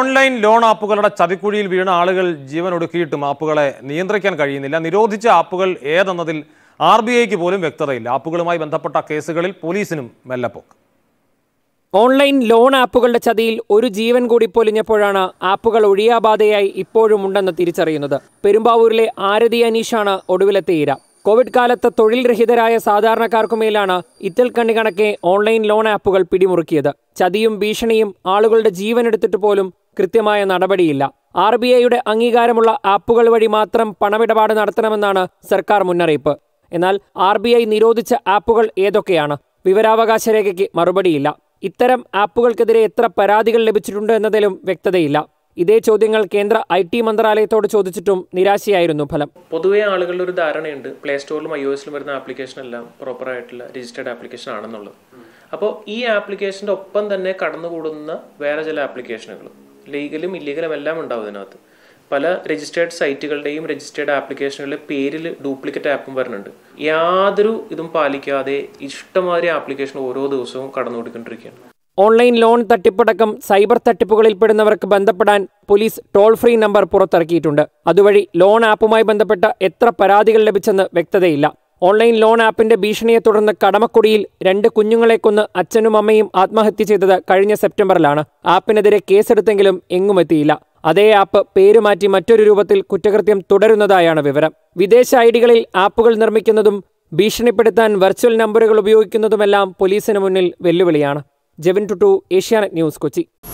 online loan ആപ്പുകളുടെ ചതിക്കുഴിയിൽ വീണ ആളുകൾ ജീവൻ ഒടുക്കിയിട്ടും ആപ്പുകളെ നിയന്ത്രിക്കാൻ കഴിയുന്നില്ല നിരോധിച്ച ആപ്പുകൾ ഏതെന്നതിൽ ആർ ബി ഐക്ക് പോലും വ്യക്തതയില്ല ആപ്പുകളുമായി ബന്ധപ്പെട്ട കേസുകളിൽ പോലീസിനും മെല്ലപ്പോക്ക് ഓൺലൈൻ ലോൺ ആപ്പുകളുടെ ചതിയിൽ ഒരു ജീവൻ കൂടി പൊലിഞ്ഞപ്പോഴാണ് ആപ്പുകൾ ഒഴിയാബാധയായി ഇപ്പോഴും ഉണ്ടെന്ന് തിരിച്ചറിയുന്നത് പെരുമ്പാവൂരിലെ ആരതി അനീഷാണ് ഒടുവിലത്തെ ഇര കോവിഡ് കാലത്ത് തൊഴിൽ രഹിതരായ സാധാരണക്കാർക്കുമേലാണ് ഇത്തൽ കണ്ണി കണക്കെ ഓൺലൈൻ ലോൺ ആപ്പുകൾ പിടിമുറുക്കിയത് ചതിയും ഭീഷണിയും ആളുകളുടെ ജീവൻ എടുത്തിട്ട് പോലും കൃത്യമായ നടപടിയില്ല ആർ ബി ഐയുടെ അംഗീകാരമുള്ള ആപ്പുകൾ വഴി മാത്രം പണമിടപാട് നടത്തണമെന്നാണ് സർക്കാർ മുന്നറിയിപ്പ് എന്നാൽ ആർ ബി ഐ നിരോധിച്ച ആപ്പുകൾ ഏതൊക്കെയാണ് വിവരാവകാശ രേഖയ്ക്ക് മറുപടിയില്ല ഇത്തരം ആപ്പുകൾക്കെതിരെ എത്ര പരാതികൾ ലഭിച്ചിട്ടുണ്ട് എന്നതിലും വ്യക്തതയില്ല ഇതേ ചോദ്യങ്ങൾ കേന്ദ്ര ഐ ടി മന്ത്രാലയത്തോട് ചോദിച്ചിട്ടും നിരാശയായിരുന്നു ഫലം പൊതുവെ ആളുകളുടെ ഒരു ധാരണയുണ്ട് പ്ലേ സ്റ്റോറിലും ഐ ഒ എസിലും വരുന്ന ആപ്ലിക്കേഷൻ എല്ലാം പ്രോപ്പർ ആയിട്ടുള്ള രജിസ്റ്റേർഡ് ആപ്ലിക്കേഷൻ ആണെന്നുള്ളത് അപ്പോൾ ഈ ആപ്ലിക്കേഷൻ്റെ ഒപ്പം തന്നെ കടന്നുകൂടുന്ന വേറെ ചില ആപ്ലിക്കേഷനുകൾ ലീഗലും ഇല്ലീഗലും എല്ലാം ഉണ്ടാവും ഇതിനകത്ത് പല രജിസ്റ്റേർഡ് സൈറ്റുകളുടെയും രജിസ്റ്റേർഡ് ആപ്ലിക്കേഷനുകളുടെ പേരിൽ ഡ്യൂപ്ലിക്കേറ്റ് ആപ്പും വരുന്നുണ്ട് യാതൊരു ഇതും പാലിക്കാതെ ഇഷ്ടമാതിരി ആപ്ലിക്കേഷൻ ഓരോ ദിവസവും കടന്നുകൂടിക്കൊണ്ടിരിക്കുകയാണ് ഓൺലൈൻ ലോൺ തട്ടിപ്പടക്കം സൈബർ തട്ടിപ്പുകളിൽ പെടുന്നവർക്ക് ബന്ധപ്പെടാൻ പോലീസ് ടോൾ ഫ്രീ നമ്പർ പുറത്തിറക്കിയിട്ടുണ്ട് അതുവഴി ലോൺ ആപ്പുമായി ബന്ധപ്പെട്ട എത്ര പരാതികൾ ലഭിച്ചെന്ന് വ്യക്തതയില്ല ഓൺലൈൻ ലോൺ ആപ്പിന്റെ ഭീഷണിയെ തുടർന്ന് കടമക്കുടിയിൽ രണ്ട് കുഞ്ഞുങ്ങളെ കൊന്ന് അച്ഛനും അമ്മയും ആത്മഹത്യ ചെയ്തത് കഴിഞ്ഞ സെപ്റ്റംബറിലാണ് ആപ്പിനെതിരെ കേസെടുത്തെങ്കിലും എങ്ങുമെത്തിയില്ല അതേ ആപ്പ് പേരുമാറ്റി മറ്റൊരു രൂപത്തിൽ കുറ്റകൃത്യം തുടരുന്നതായാണ് വിവരം വിദേശ ഐഡികളിൽ ആപ്പുകൾ നിർമ്മിക്കുന്നതും ഭീഷണിപ്പെടുത്താൻ വെർച്വൽ നമ്പറുകൾ ഉപയോഗിക്കുന്നതുമെല്ലാം പോലീസിന് മുന്നിൽ വെല്ലുവിളിയാണ് ജെവിൻ ടുട്ടു ഏഷ്യാനെറ്റ് ന്യൂസ് കൊച്ചി